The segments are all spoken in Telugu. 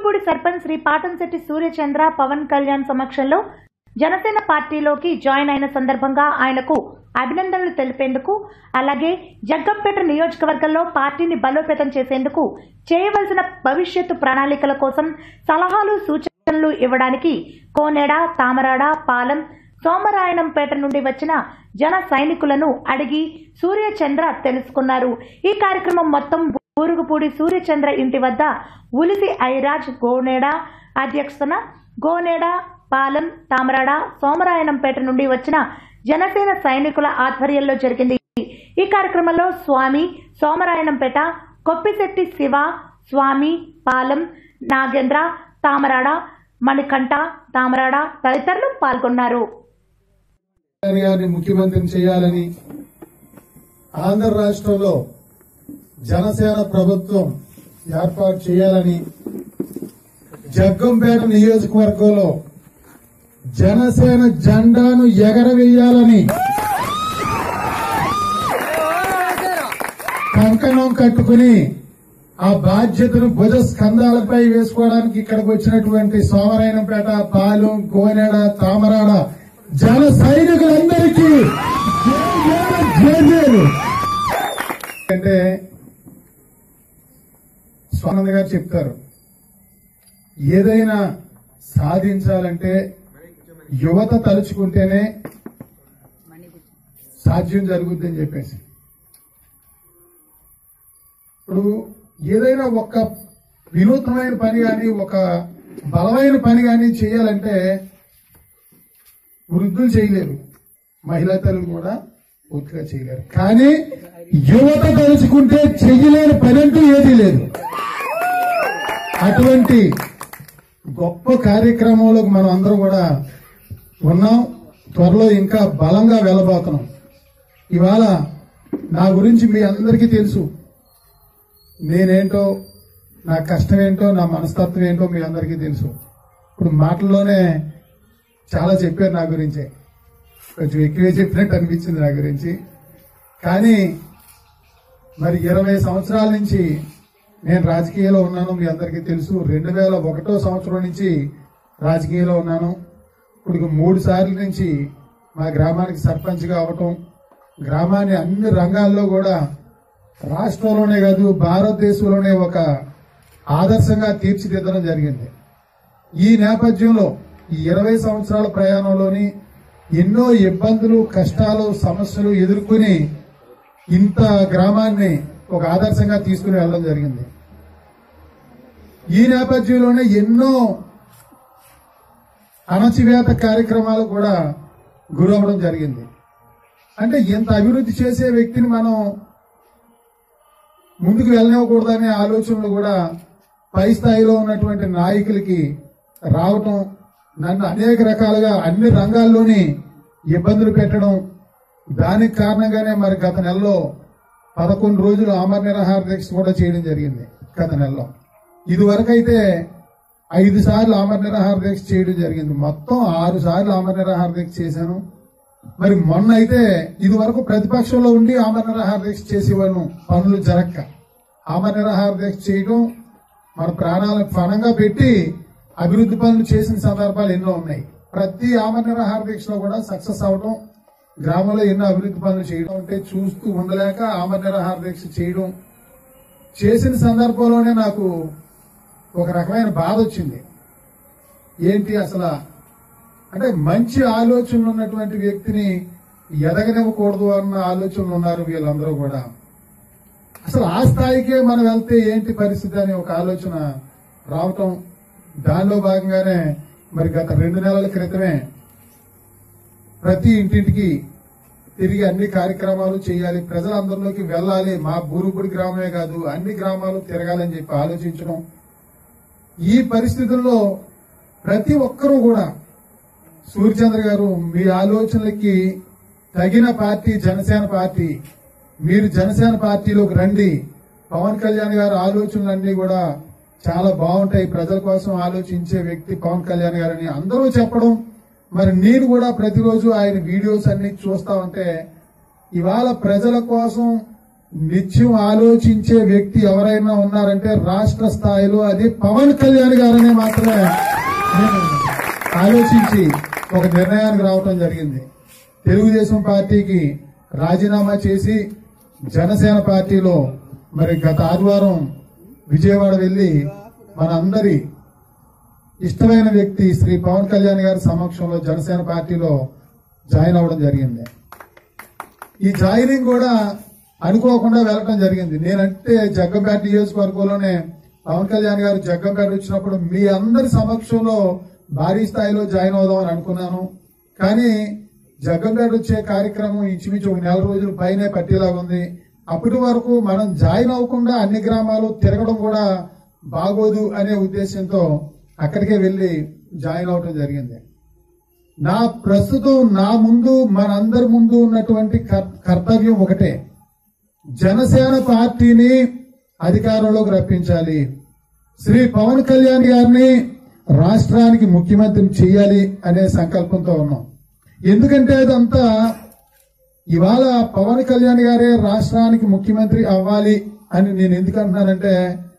బూరుగుపూడి సర్పంచ్ శ్రీ పాటంశెట్టి సూర్యచంద్ర పవన్ కళ్యాణ్ సమక్షంలో జనసేన పార్టీలోకి జాయిన్ అయిన సందర్భంగా ఆయనకు అభినందనలు తెలిపేందుకు అలాగే జగ్గంపేట నియోజకవర్గంలో పార్టీని బలోపేతం చేసేందుకు చేయవలసిన భవిష్యత్తు ప్రణాళికల కోసం సలహాలు సూచనలు ఇవ్వడానికి కోనేడ తామరాడ పాలెం సోమరాయణంపేట నుండి వచ్చిన జన సైనికులను అడిగి సూర్యచంద్ర తెలుసుకున్నారు ఈ కార్యక్రమం మొత్తం బూరుగుపూడి సూర్యచంద్ర ఇంటి వద్ద ఉలిసి ఐరాజ్ గోనేడ అధ్యక్షతన గోనేడ పాలెం తామరాడ సోమరాయణంపేట నుండి వచ్చిన జనసేన సైనికుల ఆధ్వర్యంలో జరిగింది ఈ కార్యక్రమంలో స్వామి సోమరాయణంపేట కొప్పిశెట్టి శివ స్వామి పాలెం నాగేంద్ర తామరాడ మణికంఠ తామరాడ తదితరులు పాల్గొన్నారు కేసీఆర్ గారిని ముఖ్యమంత్రిని చేయాలని ఆంధ్ర రాష్ట్రంలో జనసేన ప్రభుత్వం ఏర్పాటు చేయాలని జగ్గంపేట నియోజకవర్గంలో జనసేన జెండాను ఎగరవేయాలని కంకణం కట్టుకుని ఆ బాధ్యతను భుజ స్కంధాలపై వేసుకోవడానికి ఇక్కడికి వచ్చినటువంటి సోమరాయణంపేట పాలెం కోనేడ తామరాడ జన సైనికులందరికీ జేజేలు. అంటే స్వానంద గారు చెప్తారు ఏదైనా సాధించాలంటే యువత తలుచుకుంటేనే సాధ్యం జరుగుద్దని చెప్పేసి ఇప్పుడు ఏదైనా ఒక వినూత్నమైన పని కానీ ఒక బలమైన పని కానీ చేయాలంటే వృద్ధులు చేయలేరు మహిళా తల్లులు కూడా పూర్తిగా చేయలేరు కానీ యువత తలుచుకుంటే చెయ్యలేని పని అంటూ ఏదీ లేదు అటువంటి గొప్ప కార్యక్రమంలోకి మనం అందరం కూడా ఉన్నాం త్వరలో ఇంకా బలంగా వెళ్ళబోతున్నాం ఇవాళ నా గురించి మీ అందరికీ తెలుసు నేనేంటో నా కష్టం ఏంటో నా మనస్తత్వం ఏంటో మీ అందరికీ తెలుసు ఇప్పుడు మాటల్లోనే చాలా చెప్పారు నా గురించే కొంచెం ఎక్కువే చెప్పినట్టు అనిపించింది నా గురించి కానీ మరి ఇరవై సంవత్సరాల నుంచి నేను రాజకీయాల్లో ఉన్నాను మీ అందరికీ తెలుసు రెండు వేల ఒకటో సంవత్సరం నుంచి రాజకీయాల్లో ఉన్నాను ఇప్పుడు మూడు సార్ల నుంచి మా గ్రామానికి సర్పంచ్గా అవటం గ్రామాన్ని అన్ని రంగాల్లో కూడా రాష్ట్రంలోనే కాదు భారతదేశంలోనే ఒక ఆదర్శంగా తీర్చిదిద్దడం జరిగింది ఈ నేపథ్యంలో ఈ ఇరవై సంవత్సరాల ప్రయాణంలోని ఎన్నో ఇబ్బందులు కష్టాలు సమస్యలు ఎదుర్కొని ఇంత గ్రామాన్ని ఒక ఆదర్శంగా తీసుకుని వెళ్ళడం జరిగింది ఈ నేపథ్యంలోనే ఎన్నో అణచివేత కార్యక్రమాలు కూడా గురవడం జరిగింది అంటే ఇంత అభివృద్ధి చేసే వ్యక్తిని మనం ముందుకు వెళ్ళనివ్వకూడదనే ఆలోచనలు కూడా పై స్థాయిలో ఉన్నటువంటి నాయకులకి రావటం నన్ను అనేక రకాలుగా అన్ని రంగాల్లోని ఇబ్బందులు పెట్టడం దానికి కారణంగానే మరి గత నెలలో పదకొండు రోజులు ఆమర నిరాహార దీక్ష కూడా చేయడం జరిగింది గత నెలలో ఇది వరకైతే ఐదు సార్లు ఆమర నిరాహార దీక్ష చేయడం జరిగింది మొత్తం ఆరు సార్లు ఆమర నిరాహార దీక్ష చేశాను మరి మొన్న అయితే ఇది వరకు ప్రతిపక్షంలో ఉండి ఆమర నిరాహార దీక్ష చేసేవాళ్ళం పనులు జరక్క ఆమర నిరాహార దీక్ష చేయడం మన ప్రాణాలను పణంగా పెట్టి అభివృద్ధి పనులు చేసిన సందర్భాలు ఎన్నో ఉన్నాయి ప్రతి ఆమర నిరాహార దీక్షలో కూడా సక్సెస్ అవడం గ్రామంలో ఎన్నో అభివృద్ధి పనులు చేయడం అంటే చూస్తూ ఉండలేక ఆమర నిరాహార దీక్ష చేయడం చేసిన సందర్భంలోనే నాకు ఒక రకమైన బాధ వచ్చింది ఏంటి అసలు అంటే మంచి ఆలోచనలు ఉన్నటువంటి వ్యక్తిని ఎదగనివ్వకూడదు అన్న ఆలోచనలు ఉన్నారు వీళ్ళందరూ కూడా అసలు ఆ స్థాయికే మనం వెళ్తే ఏంటి పరిస్థితి అనే ఒక ఆలోచన రావటం దానిలో భాగంగానే మరి గత రెండు నెలల క్రితమే ప్రతి ఇంటింటికి తిరిగి అన్ని కార్యక్రమాలు చేయాలి ప్రజలందరిలోకి వెళ్ళాలి మా బూరుగుడి గ్రామమే కాదు అన్ని గ్రామాలు తిరగాలని చెప్పి ఆలోచించడం ఈ పరిస్థితుల్లో ప్రతి ఒక్కరూ కూడా సూర్యచంద్ర గారు మీ ఆలోచనలకి తగిన పార్టీ జనసేన పార్టీ మీరు జనసేన పార్టీలోకి రండి పవన్ కళ్యాణ్ గారి ఆలోచనలన్నీ కూడా చాలా బాగుంటాయి ప్రజల కోసం ఆలోచించే వ్యక్తి పవన్ కళ్యాణ్ గారని అందరూ చెప్పడం మరి నేను కూడా ప్రతిరోజు ఆయన వీడియోస్ అన్ని చూస్తా ఉంటే ఇవాళ ప్రజల కోసం నిత్యం ఆలోచించే వ్యక్తి ఎవరైనా ఉన్నారంటే రాష్ట్ర స్థాయిలో అది పవన్ కళ్యాణ్ గారనే మాత్రమే నేను ఆలోచించి ఒక నిర్ణయానికి రావటం జరిగింది తెలుగుదేశం పార్టీకి రాజీనామా చేసి జనసేన పార్టీలో మరి గత ఆదివారం విజయవాడ వెళ్లి మన అందరి ఇష్టమైన వ్యక్తి శ్రీ పవన్ కళ్యాణ్ గారి సమక్షంలో జనసేన పార్టీలో జాయిన్ అవ్వడం జరిగింది ఈ జాయినింగ్ కూడా అనుకోకుండా వెళ్ళటం జరిగింది నేనంటే జగ్గంపేట నియోజకవర్గంలోనే పవన్ కళ్యాణ్ గారు జగ్గంపేట వచ్చినప్పుడు మీ అందరి సమక్షంలో భారీ స్థాయిలో జాయిన్ అవుదామని అనుకున్నాను కానీ జగ్గంపేట వచ్చే కార్యక్రమం ఇంచుమించు ఒక నెల రోజుల పైనే పట్టేలాగా ఉంది అప్పటి వరకు మనం జాయిన్ అవ్వకుండా అన్ని గ్రామాలు తిరగడం కూడా బాగోదు అనే ఉద్దేశంతో అక్కడికే వెళ్లి జాయిన్ అవటం జరిగింది నా ప్రస్తుతం నా ముందు మనందరి ముందు ఉన్నటువంటి కర్- కర్తవ్యం ఒకటే జనసేన పార్టీని అధికారంలోకి రప్పించాలి శ్రీ పవన్ కళ్యాణ్ గారిని రాష్ట్రానికి ముఖ్యమంత్రిని చేయాలి అనే సంకల్పంతో ఉన్నాం ఎందుకంటే అదంతా ఇవాళ పవన్ కళ్యాణ్ గారే రాష్ట్రానికి ముఖ్యమంత్రి అవ్వాలి అని నేను ఎందుకు అంటున్నానంటే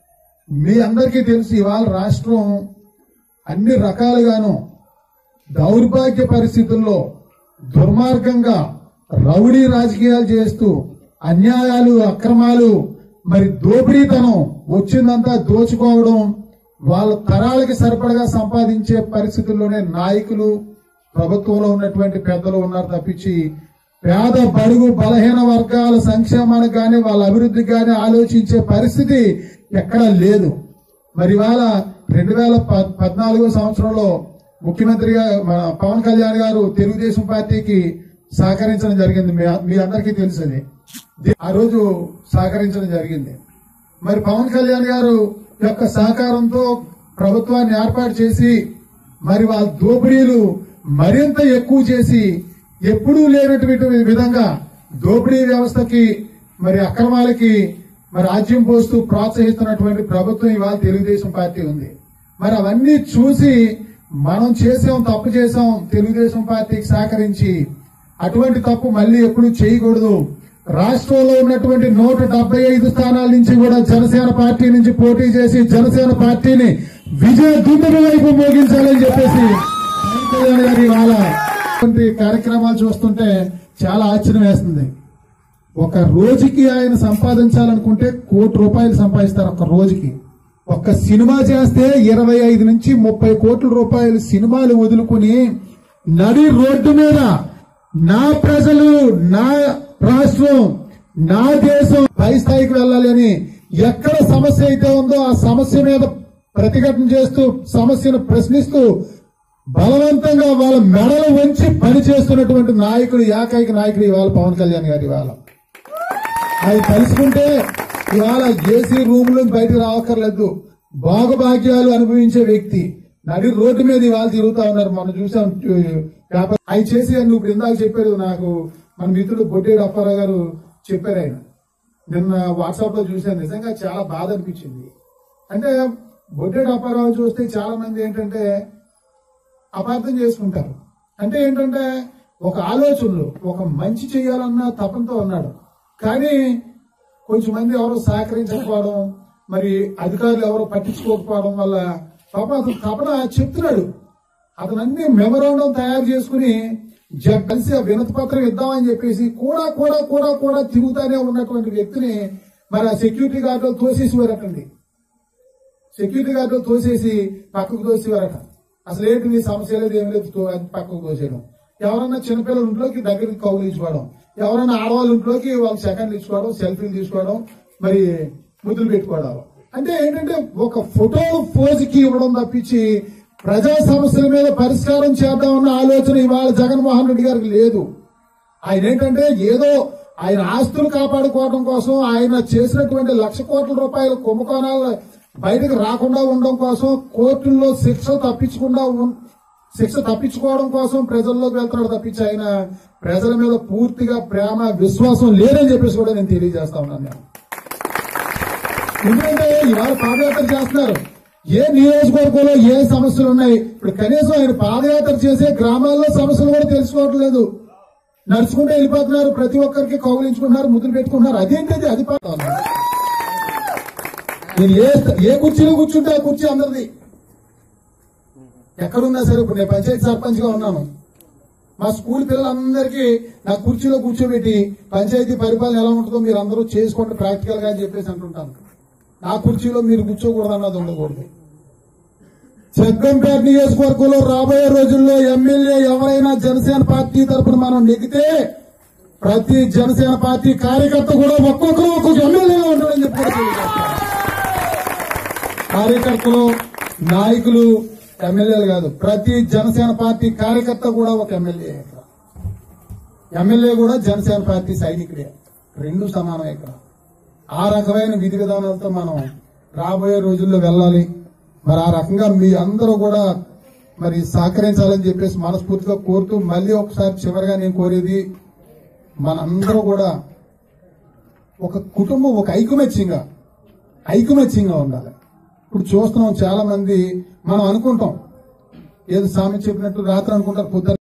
మీ అందరికీ తెలుసు ఇవాళ రాష్ట్రం అన్ని రకాలుగాను దౌర్భాగ్య పరిస్థితుల్లో దుర్మార్గంగా రౌడీ రాజకీయాలు చేస్తూ అన్యాయాలు అక్రమాలు మరి దోపిడీతనం వచ్చిందంతా దోచుకోవడం వాళ్ళ తరాలకి సరిపడగా సంపాదించే పరిస్థితుల్లోనే నాయకులు ప్రభుత్వంలో ఉన్నటువంటి పెద్దలు ఉన్నారు తప్పించి పేద బడుగు బలహీన వర్గాల సంక్షేమానికి కానీ వాళ్ళ అభివృద్ధికి కానీ ఆలోచించే పరిస్థితి ఎక్కడా లేదు మరి ఇవాళ రెండు వేల ప- పద్నాలుగో సంవత్సరంలో ముఖ్యమంత్రిగా మన పవన్ కళ్యాణ్ గారు తెలుగుదేశం పార్టీకి సహకరించడం జరిగింది మీ మీ అందరికీ తెలుసు అది ది- ఆ రోజు సహకరించడం జరిగింది మరి పవన్ కళ్యాణ్ గారు యొక్క సహకారంతో ప్రభుత్వాన్ని ఏర్పాటు చేసి మరి వాళ్ళ దోపిడీలు మరింత ఎక్కువ చేసి ఎప్పుడూ లేనటువంటి విధంగా దోపిడీ వ్యవస్థకి మరి అక్రమాలకి మరి రాజ్యం పోస్తూ ప్రోత్సహిస్తున్నటువంటి ప్రభుత్వం ఇవాళ తెలుగుదేశం పార్టీ ఉంది మరి అవన్నీ చూసి మనం చేసాం తప్పు చేసాం తెలుగుదేశం పార్టీకి సహకరించి అటువంటి తప్పు మళ్ళీ ఎప్పుడు చేయకూడదు రాష్ట్రంలో ఉన్నటువంటి నూట డెబ్బై ఐదు స్థానాల నుంచి కూడా జనసేన పార్టీ నుంచి పోటీ చేసి జనసేన పార్టీని విజయ దుందుల వైపు మోగించాలని చెప్పేసి పవన్ కళ్యాణ్ గారి ఇవాళ ఇటువంటి కార్యక్రమాలు చూస్తుంటే చాలా ఆశ్చర్యం వేస్తుంది ఒక రోజుకి ఆయన సంపాదించాలనుకుంటే కోటి రూపాయలు సంపాదిస్తారు ఒక రోజుకి ఒక్క సినిమా చేస్తే ఇరవై ఐదు నుంచి ముప్పై కోట్ల రూపాయలు సినిమాలు వదులుకుని నడి రోడ్డు మీద నా ప్రజలు నా రాష్ట్రం నా దేశం పై స్థాయికి వెళ్ళాలి అని ఎక్కడ సమస్య అయితే ఉందో ఆ సమస్య మీద ప్రతిఘటన చేస్తూ సమస్యను ప్రశ్నిస్తూ బలవంతంగా వాళ్ళ మెడలు వంచి పని చేస్తున్నటువంటి నాయకుడు ఏకైక నాయకుడు ఇవాళ పవన్ కళ్యాణ్ గారు ఇవాళ అది తలుసుకుంటే ఇవాళ ఏసీ రూమ్ లో బయటకు రావక్కర్లేదు భోగభాగ్యాలు అనుభవించే వ్యక్తి నడి రోడ్డు మీద ఇవాళ తిరుగుతా ఉన్నారు మనం చూసాం పేపర్ అవి చేసి నువ్వు ఇప్పుడు ఇందాక చెప్పారు నాకు మన మిత్రుడు బొడ్డేడు అప్పారావు గారు చెప్పారు ఆయన నిన్న వాట్సాప్ లో చూశాను నిజంగా చాలా బాధ అనిపించింది అంటే బొడ్డేడు అప్పారావు చూస్తే చాలా మంది ఏంటంటే అపార్థం చేసుకుంటారు అంటే ఏంటంటే ఒక ఆలోచనలు ఒక మంచి చేయాలన్న తపంతో ఉన్నాడు కానీ కొంచెం మంది ఎవరు సహకరించకపోవడం మరి అధికారులు ఎవరు పట్టించుకోకపోవడం వల్ల పాప అతను తపన చెప్తున్నాడు అతను అన్ని మెమరాండం తయారు చేసుకుని జ- కలిసి ఆ వినతి పత్రం ఇద్దామని చెప్పేసి కూడా కూడా కూడా కూడా తిరుగుతానే ఉన్నటువంటి వ్యక్తిని మరి ఆ సెక్యూరిటీ గార్డు తోసేసి వరకండి సెక్యూరిటీ గార్డు తోసేసి పక్కకు తోసేవారట అసలు ఏంటి నీ సమస్య లేదు ఏం లేదు తో- అది పక్కకు తోసేయడం ఎవరన్నా చిన్నపిల్లల ఇంట్లోకి దగ్గరికి కౌలు ఇచ్చుకోవడం ఎవరైనా ఆడవాళ్ళ ఇంట్లోకి వాళ్ళు సెకండ్లు ఇచ్చుకోవడం సెల్ఫీలు తీసుకోవడం మరి ముద్దులు పెట్టుకోవడం అంటే ఏంటంటే ఒక ఫోటో పోజుకి ఇవ్వడం తప్పించి ప్రజా సమస్యల మీద పరిష్కారం చేద్దామన్న ఆలోచన ఇవాళ జగన్మోహన్ రెడ్డి గారికి లేదు ఆయన ఏంటంటే ఏదో ఆయన ఆస్తులు కాపాడుకోవడం కోసం ఆయన చేసినటువంటి లక్ష కోట్ల రూపాయల కుంభకోణాలు బయటకు రాకుండా ఉండడం కోసం కోర్టుల్లో శిక్ష తప్పించకుండా ఉన్- శిక్ష తప్పించుకోవడం కోసం ప్రజల్లోకి వెళ్తున్నాడు తప్పించి ఆయన ప్రజల మీద పూర్తిగా ప్రేమ విశ్వాసం లేదని చెప్పేసి కూడా నేను తెలియజేస్తా ఉన్నాను నేను ఎందుకంటే ఇవాళ పాదయాత్ర చేస్తున్నారు ఏ నియోజకవర్గంలో ఏ సమస్యలు ఉన్నాయి ఇప్పుడు కనీసం ఆయన పాదయాత్ర చేసే గ్రామాల్లో సమస్యలు కూడా తెలుసుకోవట్లేదు నడుచుకుంటూ వెళ్ళిపోతున్నారు ప్రతి ఒక్కరికి కౌలించుకుంటున్నారు ముద్దులు పెట్టుకుంటున్నారు అదేంటిది అది పాఠం నేను ఏ ఏ కుర్చీలో కూర్చుంటే ఆ కుర్చీ అందరిది ఎక్కడున్నా సరే ఇప్పుడు నేను పంచాయతీ సర్పంచ్ గా ఉన్నాను మా స్కూల్ పిల్లలందరికీ నా కుర్చీలో కూర్చోబెట్టి పంచాయతీ పరిపాలన ఎలా ఉంటుందో మీరు అందరూ చేసుకోండి ప్రాక్టికల్ గా అని చెప్పేసి అంటుంటాను నా కుర్చీలో మీరు కూర్చోకూడదు అన్నది ఉండకూడదు జగ్గంపేట నియోజకవర్గంలో రాబోయే రోజుల్లో ఎమ్మెల్యే ఎవరైనా జనసేన పార్టీ తరపున మనం నెగితే ప్రతి జనసేన పార్టీ కార్యకర్త కూడా ఒక్కొక్కరు ఒక్కొక్క ఎమ్మెల్యేగా ఉంటాడని చెప్పి కూడా తెలియజేస్తున్నాను. కార్యకర్తలు నాయకులు ఎమ్మెల్యేలు కాదు ప్రతి జనసేన పార్టీ కార్యకర్త కూడా ఒక ఎమ్మెల్యే ఇక్కడ ఎమ్మెల్యే కూడా జనసేన పార్టీ సైనికుడే రెండు సమానమే ఇక్కడ ఆ రకమైన విధి విధానాలతో మనం రాబోయే రోజుల్లో వెళ్ళాలి మరి ఆ రకంగా మీ అందరూ కూడా మరి సహకరించాలని చెప్పేసి మనస్ఫూర్తిగా కోరుతూ మళ్ళీ ఒకసారి చివరిగా నేను కోరేది మనందరూ కూడా ఒక కుటుంబం ఒక ఐకమత్యంగా ఐకమత్యంగా ఉండాలి ఇప్పుడు చూస్తున్నాం చాలా మంది మనం అనుకుంటాం ఏదో స్వామి చెప్పినట్టు రాత్రి అనుకుంటారు పొద్దున్న